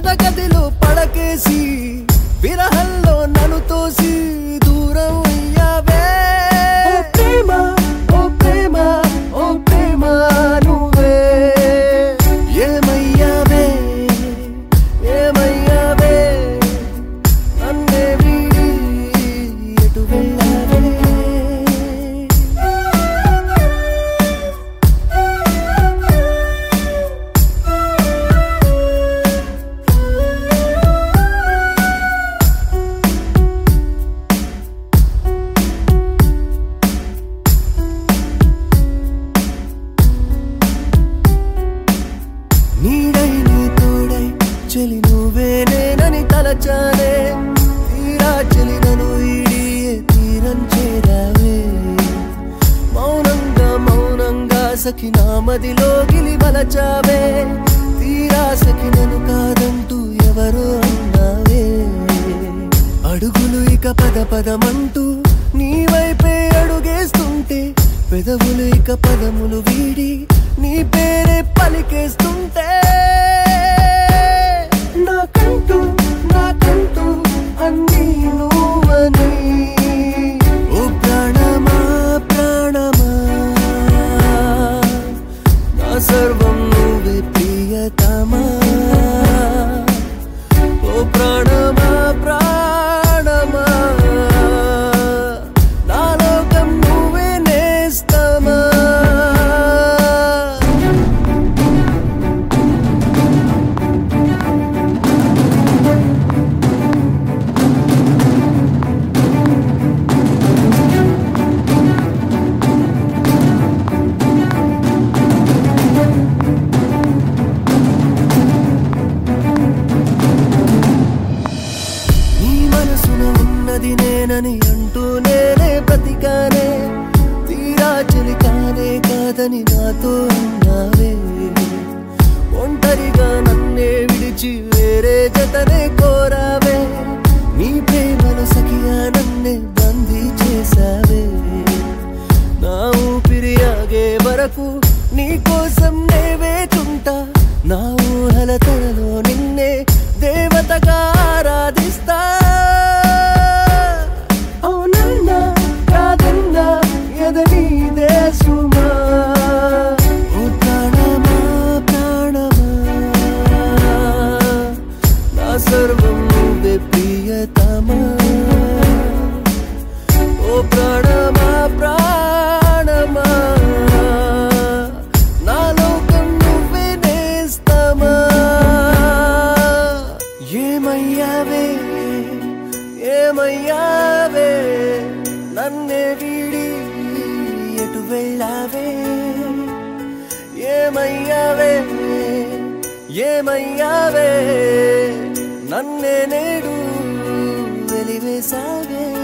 గదిలో పడకేసి విరహంలో నన్ను తోసి దూరం అయ్యావే ఓ ప్రేమ ఓ ప్రేమ ఓ ప్రేమ నువ్వే ఏమయ్యావే ఏమయ్యావే నన్నే వీడి ఎటు వెళ్ళావే నీడై నీ తోడై చెలి నువ్వే నేనని తలచానే తీరా చెలి నన్ను ఈడి ఏ తీరం చేరావే మౌనంగా మౌనంగా సఖి నా మదిలో గిలి మలచావే తీరా సఖి నన్ను కాదంటూ ఎవరో అన్నావే అడుగులు ఇక పద పదమంటూ నీ వైపే అడుగేస్తుంటే పెదవులు ఇక పదములు వీడి నీ పేరే పలికేస్తుంటే నాకంటూ నాకంటూ అన్నీ నువ్వని ఓ ప్రాణమా ప్రాణమా నా సర్వం నువ్వే ప్రియతమా ఓ ప్రాణమా ప్రాణమా నా లోకం నువ్వే నేస్తమా నీ మనసున ఉన్నది నేనని అంటూ నేనే బ్రతికానే తీరా చెలి కానే కాదని నాతో అన్నావే ఒంటరిగా నన్నే విడిచి వేరే జతనే కోరావే నీ ప్రేమను సఖియా నన్నే బందీ చేసావే నా ఊపిరి ఆగే వరకు నీ కోసం నే వేచుంటా నా ఊహల తలలో నిన్నే దేవతగా ఆరాధిస్తా అవునన్నా కాదన్నా ఎదనీదే సుమా ఓ ప్రాణమా ప్రాణమా నా సర్వం నువ్వే ప్రియతమా ఓ ప్రాణమా ప్రాణమా నా లోకం నువ్వే నేస్తమా ఏమయ్యావే ఏమయ్యావే నన్నే వీడి ఎటు వెళ్ళావే ఏమయ్యావే ఏమయ్యావే నన్నే నేడు వెలివేసావే